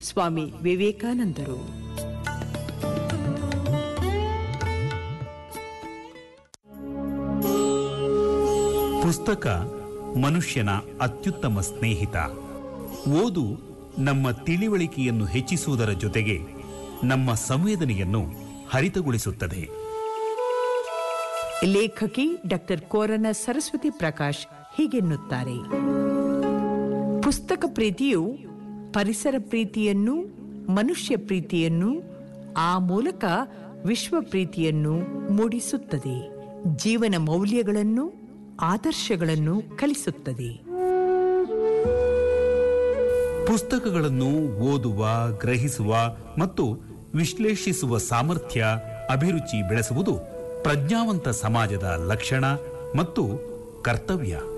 ಸ್ವಾಮಿ ವಿವೇಕಾನಂದರು ಪುಸ್ತಕ ಮನುಷ್ಯನ ಅತ್ಯುತ್ತಮ ಸ್ನೇಹಿತ ಓದು ನಮ್ಮ ತಿಳಿವಳಿಕೆಯನ್ನು ಹೆಚ್ಚಿಸುವುದರ ಜೊತೆಗೆ ನಮ್ಮ ಸಂವೇದನೆಯನ್ನು ಹರಿತಗೊಳಿಸುತ್ತದೆ ಲೇಖಕಿ ಡಾಕ್ಟರ್ ಕೋರನ ಸರಸ್ವತಿ ಪ್ರಕಾಶ್ ಹೀಗೆನ್ನುತ್ತಾರೆ ಪುಸ್ತಕ ಪ್ರೀತಿಯು ಪರಿಸರ ಪ್ರೀತಿಯನ್ನು ಮನುಷ್ಯ ಪ್ರೀತಿಯನ್ನು ಆ ಮೂಲಕ ವಿಶ್ವ ಪ್ರೀತಿಯನ್ನು ಮೂಡಿಸುತ್ತದೆ ಜೀವನ ಮೌಲ್ಯಗಳನ್ನು ಆದರ್ಶಗಳನ್ನು ಕಲಿಸುತ್ತದೆ ಪುಸ್ತಕಗಳನ್ನು ಓದುವ ಗ್ರಹಿಸುವ ಮತ್ತು ವಿಶ್ಲೇಷಿಸುವ ಸಾಮರ್ಥ್ಯ ಅಭಿರುಚಿ ಬೆಳೆಸುವುದು ಪ್ರಜ್ಞಾವಂತ ಸಮಾಜದ ಲಕ್ಷಣ ಮತ್ತು ಕರ್ತವ್ಯ